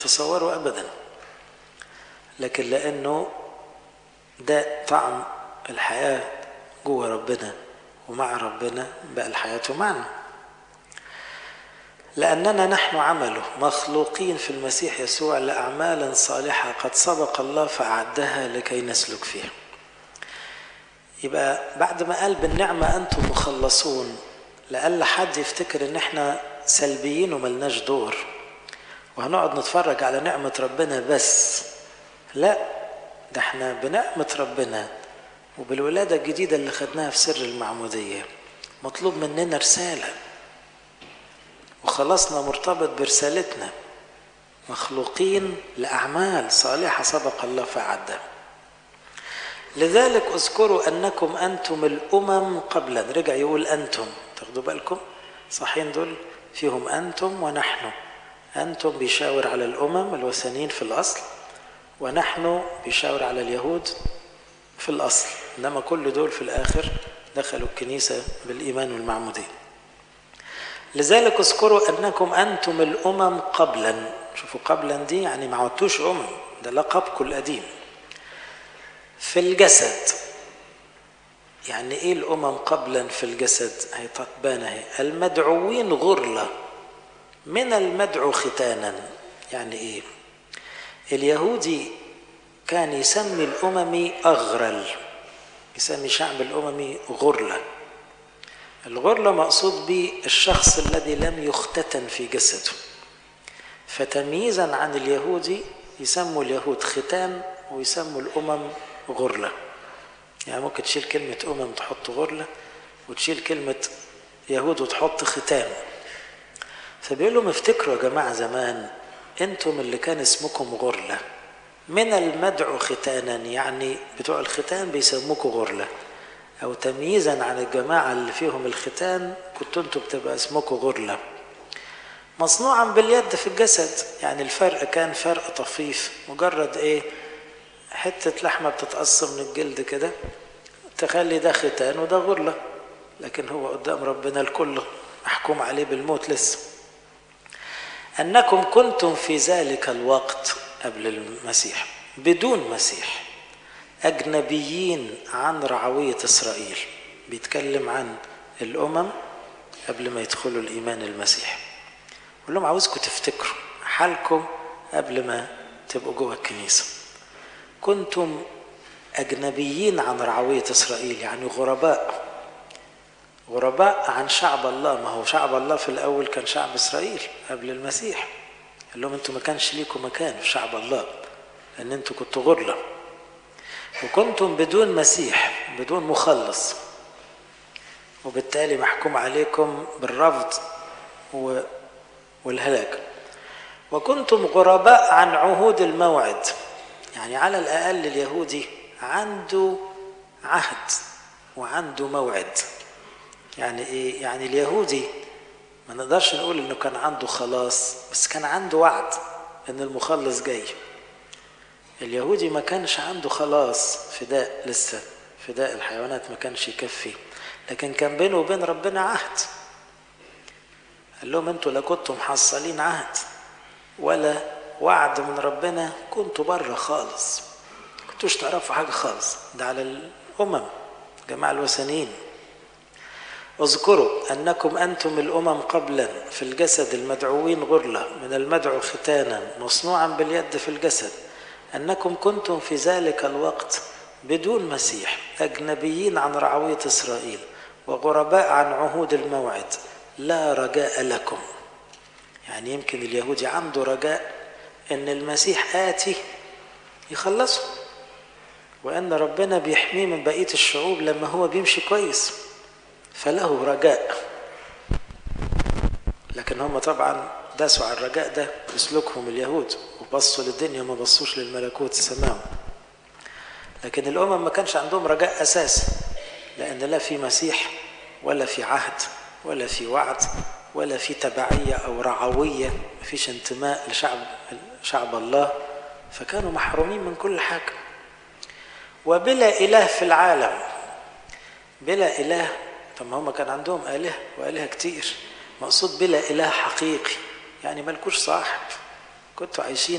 تصوروا ابدا لكن لانه ده طعم الحياه جوه ربنا ومع ربنا بقى الحياه معنا لاننا نحن عمله مخلوقين في المسيح يسوع لاعمال صالحه قد سبق الله فاعدها لكي نسلك فيها يبقى بعد ما قال بالنعمه انتم مخلصون لألا حد يفتكر ان احنا سلبيين وملناش دور وهنقعد نتفرج على نعمة ربنا بس لا ده احنا بنعمة ربنا وبالولادة الجديدة اللي خدناها في سر المعمودية مطلوب مننا رسالة وخلصنا مرتبط برسالتنا مخلوقين لأعمال صالحة سبق الله فعدها لذلك اذكروا أنكم أنتم الأمم قبلا رجع يقول أنتم تاخدوا بالكم صحين دول فيهم أنتم ونحن أنتم بيشاور على الأمم الوثنيين في الأصل ونحن بيشاور على اليهود في الأصل إنما كل دول في الآخر دخلوا الكنيسة بالإيمان والمعمودية لذلك اذكروا أنكم أنتم الأمم قبلا شوفوا قبلا دي يعني ما عدتوش أمم ده لقبكم القديم في الجسد يعني ايه الامم قبلا في الجسد هي تبان اهي المدعوين غرله من المدعو ختانا يعني ايه اليهودي كان يسمي الاممي اغرل يسمي شعب الاممي غرله الغرله مقصود به الشخص الذي لم يختتن في جسده فتمييزا عن اليهودي يسموا اليهود ختان ويسموا الامم غرله يعني ممكن تشيل كلمة أمم تحط غرلة وتشيل كلمة يهود وتحط ختام فبيقول لهم افتكروا يا جماعة زمان انتم اللي كان اسمكم غرلة من المدعو ختانا يعني بتوع الختان بيسموكوا غرلة أو تمييزا عن الجماعة اللي فيهم الختان كنتوا انتوا بتبقى اسمكوا غرلة مصنوعا باليد في الجسد يعني الفرق كان فرق طفيف مجرد ايه حتة لحمة بتتقص من الجلد كده تخلي ده ختان وده غرلة لكن هو قدام ربنا الكل محكوم عليه بالموت لسه أنكم كنتم في ذلك الوقت قبل المسيح بدون مسيح أجنبيين عن رعوية إسرائيل بيتكلم عن الأمم قبل ما يدخلوا الإيمان المسيح بقول لهم عاوزكم تفتكروا حالكم قبل ما تبقوا جوه الكنيسه كنتم أجنبيين عن رعوية إسرائيل يعني غرباء غرباء عن شعب الله ما هو شعب الله في الأول كان شعب إسرائيل قبل المسيح قال لهم أنتم ما كانش ليكم مكان في شعب الله لأن أنتم كنتوا غرلة وكنتم بدون مسيح بدون مخلص وبالتالي محكوم عليكم بالرفض والهلاك وكنتم غرباء عن عهود الموعد يعني على الأقل اليهودي عنده عهد وعنده موعد يعني إيه؟ يعني اليهودي ما نقدرش نقول إنه كان عنده خلاص بس كان عنده وعد إن المخلص جاي اليهودي ما كانش عنده خلاص فداء لسه فداء الحيوانات ما كانش يكفي لكن كان بينه وبين ربنا عهد قال لهم انتوا لا كنتم محصلين عهد ولا وعد من ربنا كنتوا بره خالص كنتوش تعرفوا حاجة خالص ده على الأمم جماعة الوثنيين اذكروا أنكم أنتم الأمم قبلا في الجسد المدعوين غرلة من المدعو ختانا مصنوعا باليد في الجسد أنكم كنتم في ذلك الوقت بدون مسيح أجنبيين عن رعوية إسرائيل وغرباء عن عهود الموعد لا رجاء لكم يعني يمكن اليهودي عنده رجاء ان المسيح آتي يخلصه وان ربنا بيحميه من بقية الشعوب لما هو بيمشي كويس فله رجاء لكن هم طبعا داسوا على الرجاء ده بسلوكهم اليهود وبصوا للدنيا ما بصوش للملكوت السماوي لكن الامم ما كانش عندهم رجاء اساسا لان لا في مسيح ولا في عهد ولا في وعد ولا في تبعية أو رعوية مفيش انتماء لشعب شعب الله فكانوا محرومين من كل حاجة وبلا إله في العالم بلا إله طب ما هم كان عندهم آلهة وآلهة كتير مقصود بلا إله حقيقي يعني ملكوش صاحب كنتوا عايشين